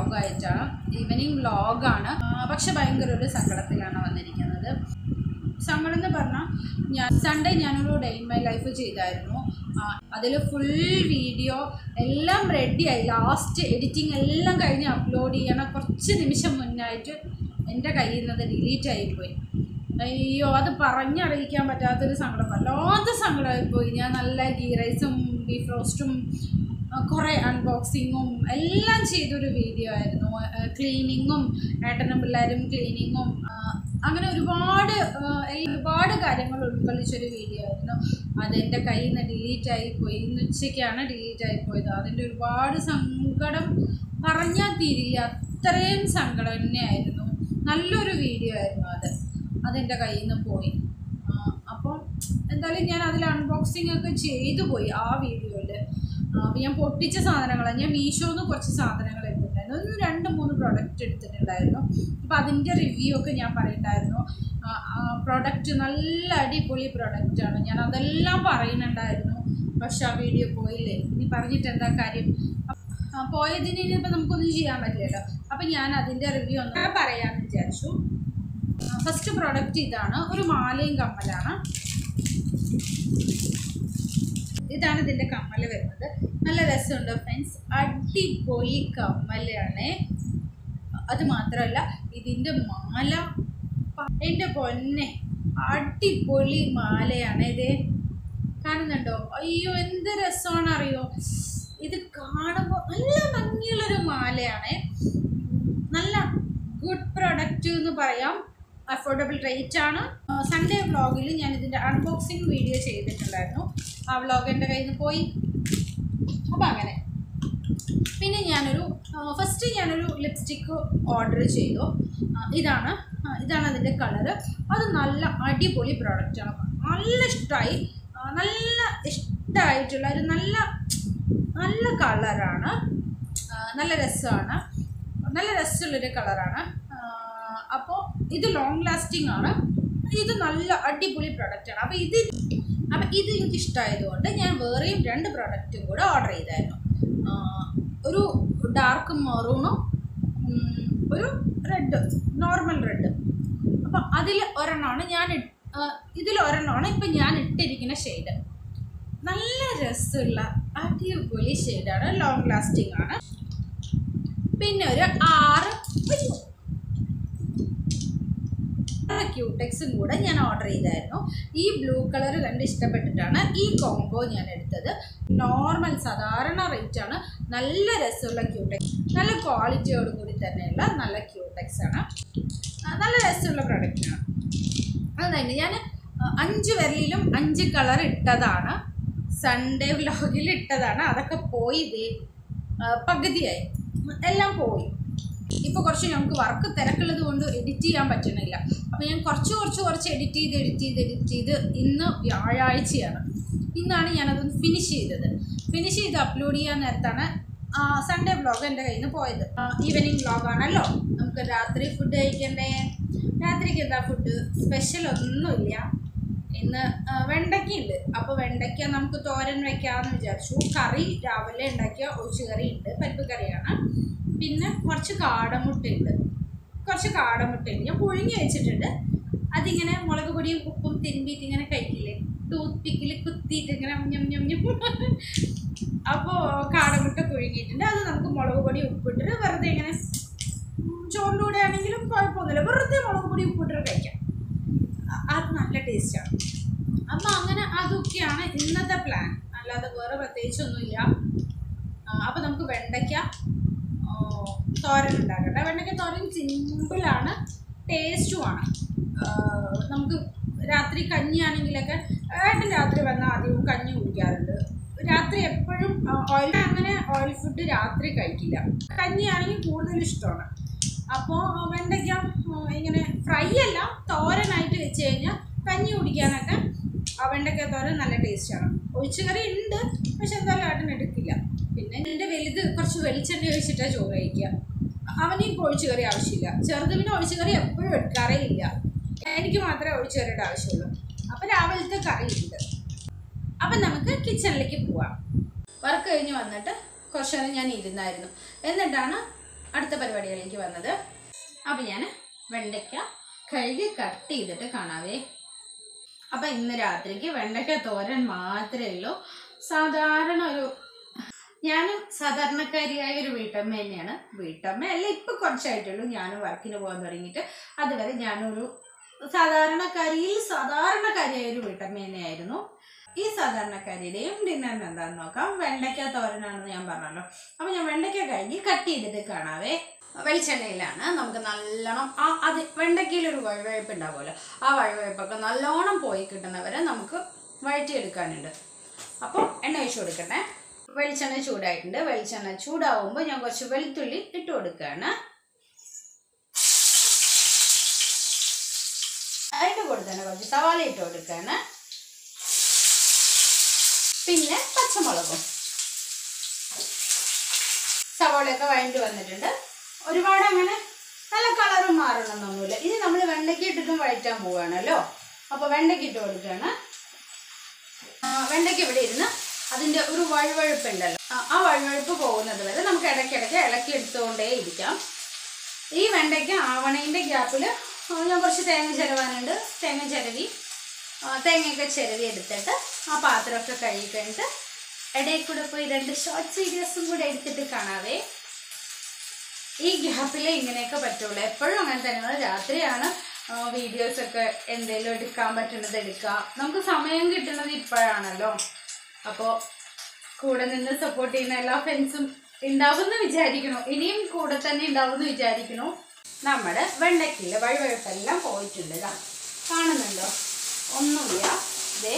വ്ളോഗായിട്ടാണ് evening വ്ളോഗാണ് പക്ഷെ ഭയങ്കര ഒരു സങ്കടത്തിലാണ് വന്നിരിക്കുന്നത് സങ്കടം എന്ന് പറഞ്ഞാൽ ഞാൻ സൺഡേ ഞാനൊരു ഡേ ഇൻ മൈ ലൈഫ് ചെയ്തായിരുന്നു അതിൽ ഫുൾ വീഡിയോ എല്ലാം റെഡിയായി ലാസ്റ്റ് എഡിറ്റിംഗ് എല്ലാം കഴിഞ്ഞ് അപ്ലോഡ് ചെയ്യണ കുറച്ച് നിമിഷം മുന്നായിട്ട് എൻ്റെ കയ്യിൽ നിന്ന് ഡിലീറ്റ് ആയിപ്പോയി അയ്യോ അത് പറഞ്ഞറിയിക്കാൻ പറ്റാത്തൊരു സങ്കടം വല്ലാത്ത സങ്കടമായിപ്പോയി ഞാൻ നല്ല ഗീ റൈസും ബീഫ് റോസ്റ്റും കുറേ അൺബോക്സിങ്ങും എല്ലാം ചെയ്തൊരു വീഡിയോ ആയിരുന്നു ക്ലീനിങ്ങും ഏട്ടനും പിള്ളേരും ക്ലീനിങ്ങും അങ്ങനെ ഒരുപാട് ആ, ഒരുപാട് കാര്യങ്ങൾ ഉൾക്കൊള്ളിച്ചൊരു വീഡിയോ ആയിരുന്നു അതെൻ്റെ കയ്യിൽ നിന്ന് ഡിലീറ്റ് ആയി പോയി ഇന്ന് ഉച്ചയ്ക്കാണ് ഡിലീറ്റ് ആയി പോയത് അതിൻ്റെ ഒരുപാട് സങ്കടം പറഞ്ഞാൽ തീരില്ല അത്രയും സങ്കടം തന്നെയായിരുന്നു നല്ലൊരു വീഡിയോ ആയിരുന്നു അത് അതെൻ്റെ കയ്യിൽ നിന്ന് പോയി ആ, അപ്പം എന്തായാലും ഞാൻ അതിൽ അൺബോക്സിംഗ് ഒക്കെ ചെയ്തു പോയി ആ വീഡിയോയിൽ അപ്പം ഞാൻ പൊട്ടിച്ച സാധനങ്ങളാണ് ഞാൻ മീഷോന്ന് കുറച്ച് സാധനങ്ങൾ എടുത്തിട്ടുണ്ടായിരുന്നു ഒരു രണ്ട് മൂന്ന് പ്രൊഡക്റ്റ് എടുത്തിട്ടുണ്ടായിരുന്നു അപ്പം അതിൻ്റെ റിവ്യൂ ഒക്കെ ഞാൻ പറയുന്നുണ്ടായിരുന്നു പ്രൊഡക്റ്റ് നല്ല അടിപൊളി പ്രൊഡക്റ്റാണ് ഞാൻ അതെല്ലാം പറയുന്നുണ്ടായിരുന്നു പക്ഷെ ആ വീഡിയോ പോയില്ലേ ഇനി പറഞ്ഞിട്ട് എന്താ കാര്യം ആ, പോയതിന് ഇനിയിപ്പോൾ നമുക്കൊന്നും ചെയ്യാൻ പറ്റില്ലല്ലോ അപ്പം ഞാൻ അതിൻ്റെ റിവ്യൂ ഒന്ന് പറയാമെന്ന് വിചാരിച്ചു ഫസ്റ്റ് പ്രോഡക്റ്റ് ഇതാണ് ഒരു മാലയും കമ്മലാണ് ഇതാണ് ഇതിൻ്റെ കമ്മൽ വരുന്നത് നല്ല രസമുണ്ട് ഫ്രണ്ട്സ് അടിപൊളി കമ്മലാണ് അത് മാത്രമല്ല ഇതിൻ്റെ മാല പ- എൻ്റെ പൊന്നെ അടിപൊളി മാലയാണ് ഇത് കാണുന്നുണ്ടോ അയ്യോ എന്ത് രസമാണ് അറിയോ ഇത് കാണുമ്പോൾ നല്ല ഭംഗിയുള്ളൊരു മാലയാണ് നല്ല ഗുഡ് പ്രൊഡക്റ്റ് എന്ന് പറയാം അഫോർഡബിൾ റേറ്റ് ആണ് സൺഡേ വ്ളോഗിൽ ഞാൻ ഇതിൻ്റെ അൺബോക്സിങ് വീഡിയോ ചെയ്തിട്ടുണ്ടായിരുന്നു ആ വ്ളോഗ് എൻ്റെ കയ്യിൽ നിന്ന് പോയി അപ്പം അങ്ങനെ പിന്നെ ഞാനൊരു ഫസ്റ്റ് ഞാനൊരു ലിപ്സ്റ്റിക്ക് ഓർഡർ ചെയ്തു ആ, ഇതാണ് ആ, ഇതാണ് അതിൻ്റെ കളറ് അത് നല്ല അടിപൊളി പ്രോഡക്റ്റാണ് നല്ല ഇഷ്ടമായി നല്ല ഇഷ്ടമായിട്ടുള്ള ഒരു നല്ല നല്ല കളറാണ് നല്ല രസമാണ് നല്ല രസമുള്ളൊരു കളറാണ് അപ്പോൾ ഇത് ലോങ് ലാസ്റ്റിംഗ് ആണ് ഇത് നല്ല അടിപൊളി പ്രൊഡക്റ്റാണ് അപ്പോൾ ഇത് അപ്പം ഇത് എനിക്ക് ഇഷ്ടമായതുകൊണ്ട് ഞാൻ വേറെയും രണ്ട് പ്രൊഡക്റ്റും കൂടെ ഓർഡർ ചെയ്തായിരുന്നു ആ, ഒരു ഡാർക്ക് മെറൂണും ഒരു റെഡ് നോർമൽ റെഡ് അപ്പം അതിൽ ഒരെണ്ണമാണ് ഞാൻ ഇട്ട്- ആ, ഇതിൽ ഒരെണ്ണമാണ് ഇപ്പം ഞാൻ ഇട്ടിരിക്കുന്ന ഷെയ്ഡ് നല്ല രസമുള്ള അടിപൊളി ഷെയ്ഡാണ് ലോങ് ലാസ്റ്റിംഗ് ആണ് പിന്നെ ഒരു ആറ് അയ്യോ. ക്യൂടെക്സും കൂടെ ഞാൻ ഓർഡർ ചെയ്തായിരുന്നു ഈ ബ്ലൂ കളർ കണ്ട് ഇഷ്ടപ്പെട്ടിട്ടാണ് ഈ കോംബോ ഞാൻ എടുത്തത് നോർമൽ സാധാരണ റേറ്റ് ആണ് നല്ല രസമുള്ള ക്യൂടെക്സ് നല്ല ക്വാളിറ്റിയോട് കൂടി തന്നെയുള്ള നല്ല ക്യൂടെക്സ് ആണ് ആ, നല്ല രസമുള്ള പ്രൊഡക്റ്റാണ് അതായത് ഞാൻ അഞ്ച് വിരലിലും അഞ്ച് കളർ ഇട്ടതാണ് സൺഡേ വ്ലോഗിൽ ഇട്ടതാണ് അതൊക്കെ പോയി ഇതേ പകുതിയായി എല്ലാം പോയി ഇപ്പോൾ കുറച്ച് ഞങ്ങൾക്ക് വർക്ക് തിരക്കുള്ളത് കൊണ്ട് എഡിറ്റ് ചെയ്യാൻ പറ്റണില്ല അപ്പോൾ ഞാൻ കുറച്ച് കുറച്ച് കുറച്ച് എഡിറ്റ് ചെയ്ത് എഡിറ്റ് ചെയ്ത് എഡിറ്റ് ചെയ്ത് ഇന്ന് വ്യാഴാഴ്ചയാണ് ഇന്നാണ് ഞാനതൊന്ന് ഫിനിഷ് ചെയ്തത് ഫിനിഷ് ചെയ്ത് അപ്ലോഡ് ചെയ്യാൻ നേരത്താണ് സൺഡേ വ്ളോഗ് എൻ്റെ കയ്യിൽ നിന്ന് പോയത് ഈവനിങ് വ്ളോഗാണല്ലോ നമുക്ക് രാത്രി ഫുഡ് കഴിക്കണ്ടേ രാത്രിക്ക് എന്താ ഫുഡ് സ്പെഷ്യൽ ഒന്നുമില്ല ഇന്ന് ആ, വെണ്ടയ്ക്കയുണ്ട് അപ്പോൾ വെണ്ടയ്ക്ക നമുക്ക് തോരൻ വെക്കാമെന്ന് വിചാരിച്ചു കറി രാവിലെ ഉണ്ടാക്കിയ ഒഴിച്ചു കറി ഉണ്ട് പരിപ്പ് കറിയാണ് പിന്നെ കുറച്ച് കാടമുട്ടയുണ്ട് കുറച്ച് കാടമുട്ടയുണ്ട് ഞാൻ പുഴുങ്ങി വെച്ചിട്ടുണ്ട് അതിങ്ങനെ മുളക് പൊടിയും ഉപ്പും തിരുമ്പിയിട്ട് ഇങ്ങനെ കഴിക്കില്ലേ ടൂത്ത് പിക്കിൽ കുത്തിയിട്ട് ഇങ്ങനെ ഞം ഞം ഞം അപ്പോൾ കാടമുട്ട പുഴുങ്ങിയിട്ടുണ്ട് അത് നമുക്ക് മുളക് പൊടി ഉപ്പിട്ടിട്ട് വെറുതെ ഇങ്ങനെ ചോറിൻ്റെ കൂടെ ആണെങ്കിലും കുഴപ്പമൊന്നുമില്ല വെറുതെ മുളക് പൊടി ഉപ്പിട്ടിട്ട് കഴിക്കാം അ- അത് നല്ല ടേസ്റ്റാണ് അപ്പം അങ്ങനെ അതൊക്കെയാണ് ഇന്നത്തെ പ്ലാൻ അല്ലാതെ വേറെ പ്രത്യേകിച്ചൊന്നുമില്ല അപ്പം നമുക്ക് വെണ്ടയ്ക്ക ആ, തോരൻ ഉണ്ടാക്കട്ടെ വെണ്ടയ്ക്ക തോരൻ സിമ്പിളാണ് ടേസ്റ്റുമാണ് നമുക്ക് രാത്രി കഞ്ഞിയാണെങ്കിലൊക്കെ ഏട്ടൻ രാത്രി വന്നാൽ അധികവും കഞ്ഞി കുടിക്കാറുണ്ട് രാത്രി എപ്പോഴും ഓയിൽ അങ്ങനെ ഓയിൽ ഫുഡ് രാത്രി കഴിക്കില്ല കഞ്ഞിയാണെങ്കിൽ കൂടുതൽ ഇഷ്ടമാണ് അപ്പോൾ വെണ്ടയ്ക്ക ആ, ഇങ്ങനെ ഫ്രൈ അല്ല തോരനായിട്ട് വെച്ച് കഴിഞ്ഞാൽ കഞ്ഞി കുടിക്കാനൊക്കെ ആ വെണ്ടയ്ക്ക തോരൻ നല്ല ടേസ്റ്റാണ് ഒഴിച്ചുകറി ഉണ്ട് പക്ഷെ എന്തായാലും ഏട്ടൻ എടുക്കില്ല പിന്നെ എൻ്റെ വലുത് കുറച്ച് വെളിച്ചെണ്ണ ഒഴിച്ചിട്ടാണ് ചോറ് കഴിക്കുക അവന് ഇപ്പോൾ ഒഴിച്ചുകറി ആവശ്യമില്ല ചെറുതിന് ഒഴിച്ചുകറി എപ്പോഴും എടുക്കാറേ ഇല്ല എനിക്ക് മാത്രമേ ഒഴിച്ചുകറിയുടെ ആവശ്യമുള്ളൂ അപ്പോൾ രാവിലത്തെ കറിയുണ്ട് അപ്പം നമുക്ക് കിച്ചണിലേക്ക് പോവാം വർക്ക് കഴിഞ്ഞ് വന്നിട്ട് കുറച്ച് നേരം ഞാൻ ഇരുന്നായിരുന്നു എന്നിട്ടാണ് അടുത്ത പരിപാടി പരിപാടികളിലേക്ക് വന്നത് അപ്പം ഞാൻ വെണ്ടയ്ക്ക കഴുകി കട്ട് ചെയ്തിട്ട് കാണാവേ അപ്പം ഇന്ന് രാത്രിക്ക് വെണ്ടയ്ക്ക തോരൻ മാത്രമേ ഉള്ളൂ സാധാരണ ഒരു ഞാനും സാധാരണക്കാരിയായ ഒരു വീട്ടമ്മ തന്നെയാണ് വീട്ടമ്മ അല്ല ഇപ്പം കുറച്ചായിട്ടുള്ളൂ ഞാനും വർക്കിന് പോകാൻ തുടങ്ങിയിട്ട് അതുവരെ ഞാനൊരു സാധാരണക്കാരിയിൽ സാധാരണക്കാരിയായ ഒരു വീട്ടമ്മ തന്നെയായിരുന്നു ഈ സാധാരണക്കാരിയുടെയും ഡിന്നറിന് എന്താണെന്ന് നോക്കാം വെണ്ടയ്ക്ക തോരനാണെന്ന് ഞാൻ പറഞ്ഞല്ലോ അപ്പം ഞാൻ വെണ്ടയ്ക്ക കഴുകി കട്ട് ചെയ്തിട്ട് കാണാവേ വെളിച്ചെണ്ണയിലാണ് നമുക്ക് നല്ലോണം ആ അത് വെണ്ടയ്ക്കയിൽ ഒരു വഴുവഴുപ്പ് ഉണ്ടാവുമല്ലോ ആ വഴുവഴുപ്പൊക്കെ നല്ലോണം പോയി കിട്ടുന്നവരെ നമുക്ക് വഴറ്റിയെടുക്കാനുണ്ട് അപ്പോൾ എണ്ണ ഒഴിച്ചു കൊടുക്കട്ടെ വെളിച്ചെണ്ണ ചൂടായിട്ടുണ്ട് വെളിച്ചെണ്ണ ചൂടാവുമ്പോൾ ഞാൻ കുറച്ച് വെളുത്തുള്ളി ഇട്ട് കൊടുക്കുകയാണ് അതിൻ്റെ കൂടെ തന്നെ കുറച്ച് സവാള ഇട്ട് കൊടുക്കുകയാണ് പിന്നെ പച്ചമുളകും സവാളയൊക്കെ വഴണ്ടി വന്നിട്ടുണ്ട് ഒരുപാട് അങ്ങനെ നല്ല കളറും മാറണമെന്നൊന്നുമില്ല ഇനി നമ്മൾ വെണ്ടയ്ക്ക് ഇട്ടിട്ടും വഴറ്റാൻ പോവുകയാണല്ലോ അപ്പോൾ വെണ്ടയ്ക്ക് ഇട്ട് കൊടുക്കുകയാണ് ആ, വെണ്ടയ്ക്ക് ഇവിടെ ഇരുന്ന് അതിൻ്റെ ഒരു വഴുവഴുപ്പുണ്ടല്ലോ ആ, ആ വഴുവഴുപ്പ് പോകുന്നത് വരെ നമുക്ക് ഇടയ്ക്കിടയ്ക്ക് ഇളക്കി എടുത്തുകൊണ്ടേ ഇരിക്കാം ഈ വെണ്ടയ്ക്ക് ആവണേൻ്റെ ഗ്യാപ്പിൽ ഞാൻ കുറച്ച് തേങ്ങ ചിരവാനുണ്ട് തേങ്ങ ചിരവി ആ, തേങ്ങയൊക്കെ ചിരവി എടുത്തിട്ട് ആ പാത്രമൊക്കെ കഴുകി കഴിഞ്ഞിട്ട് ഇടയിൽ കൂടെ പോയി രണ്ട് ഷോർട്ട് വീഡിയോസും കൂടെ എടുത്തിട്ട് കാണാവേ ഈ ഗ്യാപ്പിൽ ഇങ്ങനെയൊക്കെ പറ്റുള്ളൂ എപ്പോഴും അങ്ങനെ തന്നെയാണ് രാത്രിയാണ് വീഡിയോസൊക്കെ എന്തെങ്കിലും എടുക്കാൻ പറ്റുന്നത് എടുക്കുക നമുക്ക് സമയം കിട്ടുന്നത് ഇപ്പോഴാണല്ലോ അപ്പോൾ കൂടെ നിന്ന് സപ്പോർട്ട് ചെയ്യുന്ന എല്ലാ ഫ്രണ്ട്സും ഉണ്ടാവുമെന്ന് വിചാരിക്കണു ഇനിയും കൂടെ തന്നെ ഉണ്ടാവുമെന്ന് വിചാരിക്കണു നമ്മുടെ വെണ്ടയ്ക്കില്ല വഴുവഴുപ്പെല്ലാം പോയിട്ടുണ്ട് ഇതാ കാണുന്നുണ്ടോ ഒന്നുമില്ല ദേ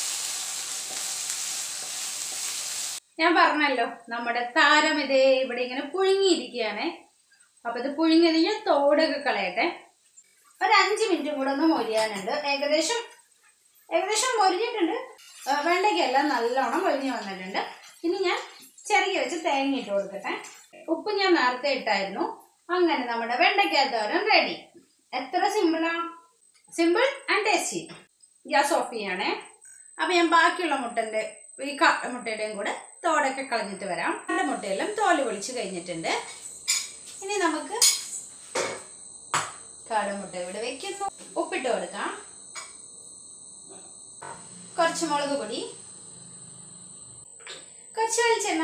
ഞാൻ പറഞ്ഞല്ലോ നമ്മുടെ താരം ഇതേ ഇവിടെ ഇങ്ങനെ പുഴുങ്ങിയിരിക്കുകയാണേ അപ്പൊ ഇത് പുഴുങ്ങിയത് ഞാൻ തോടൊക്കെ കളയട്ടെ ഒരു അഞ്ച് മിനിറ്റും കൂടെ ഒന്ന് മൊരിയാനുണ്ട് ഏകദേശം ഏകദേശം മൊരിഞ്ഞിട്ടുണ്ട് ആ, വെണ്ടയ്ക്കെല്ലാം നല്ലോണം മൊരിഞ്ഞ് വന്നിട്ടുണ്ട് ഇനി ഞാൻ ചെറിയ വെച്ച് തേങ്ങ ഇട്ട് കൊടുക്കട്ടെ ഉപ്പ് ഞാൻ നേരത്തെ ഇട്ടായിരുന്നു അങ്ങനെ നമ്മുടെ വെണ്ടയ്ക്കകത്തോരം റെഡി എത്ര സിമ്പിളാ simple and tasty gas off ചെയ്യണേ അപ്പൊ ഞാൻ ബാക്കിയുള്ള മുട്ടന്റെ ഈ ക മുട്ടയുടെയും കൂടെ തോടൊക്കെ കളഞ്ഞിട്ട് വരാം രണ്ട് മുട്ടയെല്ലാം തോല് പൊളിച്ച് കഴിഞ്ഞിട്ടുണ്ട് ഇനി നമുക്ക് കാടുമുട്ട ഇവിടെ വെക്കുന്നു ഉപ്പിട്ട് കൊടുക്കാം കുറച്ച് മുളക് പൊടി കുറച്ച് വെളിച്ചെണ്ണ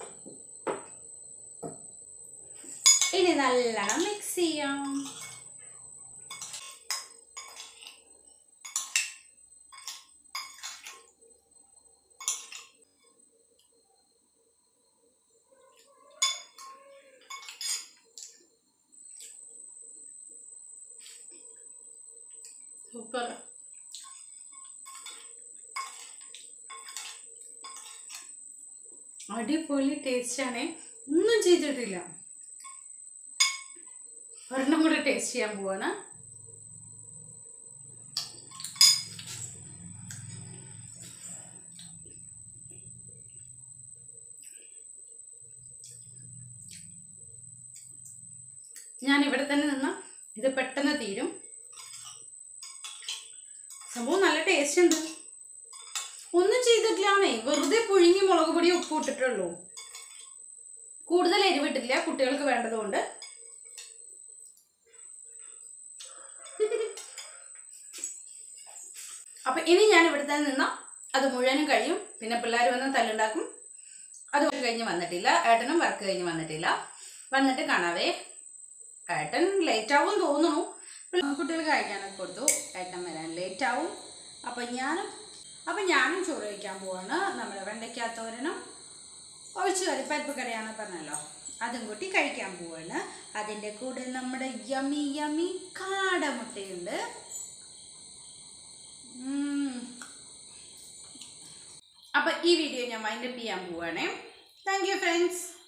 ഇനി നല്ലോണം മിക്സ് ചെയ്യാം സൂപ്പർ അടിപൊളി ടേസ്റ്റ് ആണേ ഒന്നും ചെയ്തിട്ടില്ല ഒരെണ്ണം കൂടെ ടേസ്റ്റ് ചെയ്യാൻ പോവാണ് ഞാൻ ഇവിടെ തന്നെ നിന്ന് ഇത് പെട്ടെന്ന് തീരും സംഭവം നല്ല ടേസ്റ്റ് ഉണ്ട് ഒന്നും ചെയ്തിട്ടില്ലാന്നേ വെറുതെ പുഴുങ്ങി മുളക് പൊടി ഉപ്പ് ഇട്ടിട്ടുള്ളൂ കൂടുതൽ എരിവിട്ടില്ല കുട്ടികൾക്ക് വേണ്ടതുകൊണ്ട് അപ്പൊ ഇനി ഞാൻ ഇവിടെ തന്നെ നിന്ന അത് മുഴുവനും കഴിയും പിന്നെ പിള്ളേർ വന്ന് തല്ലുണ്ടാക്കും അത് കഴിഞ്ഞ് വന്നിട്ടില്ല ഏട്ടനും വർക്ക് കഴിഞ്ഞ് വന്നിട്ടില്ല വന്നിട്ട് കാണാവേ ഏട്ടൻ ലേറ്റ് ആവും തോന്നുന്നു കുട്ടികൾ കഴിക്കാനൊക്കെ കൊടുത്തു ഏട്ടൻ വരാൻ ലേറ്റ് ആവും അപ്പം ഞാനും അപ്പം ഞാനും ചോറ് കഴിക്കാൻ പോവാണ് നമ്മുടെ വെണ്ടയ്ക്കാത്തോരനും ഒഴിച്ചു കറി പരിപ്പ് കറിയാണ് പറഞ്ഞല്ലോ അതും കൂട്ടി കഴിക്കാൻ പോവാണ് അതിൻ്റെ കൂടെ നമ്മുടെ യമി യമി കാടമുട്ടയുണ്ട് ഉം. അപ്പൊ ഈ വീഡിയോ ഞാൻ വൈൻഡപ്പ് ചെയ്യാൻ പോവാണേ താങ്ക് യു ഫ്രണ്ട്സ്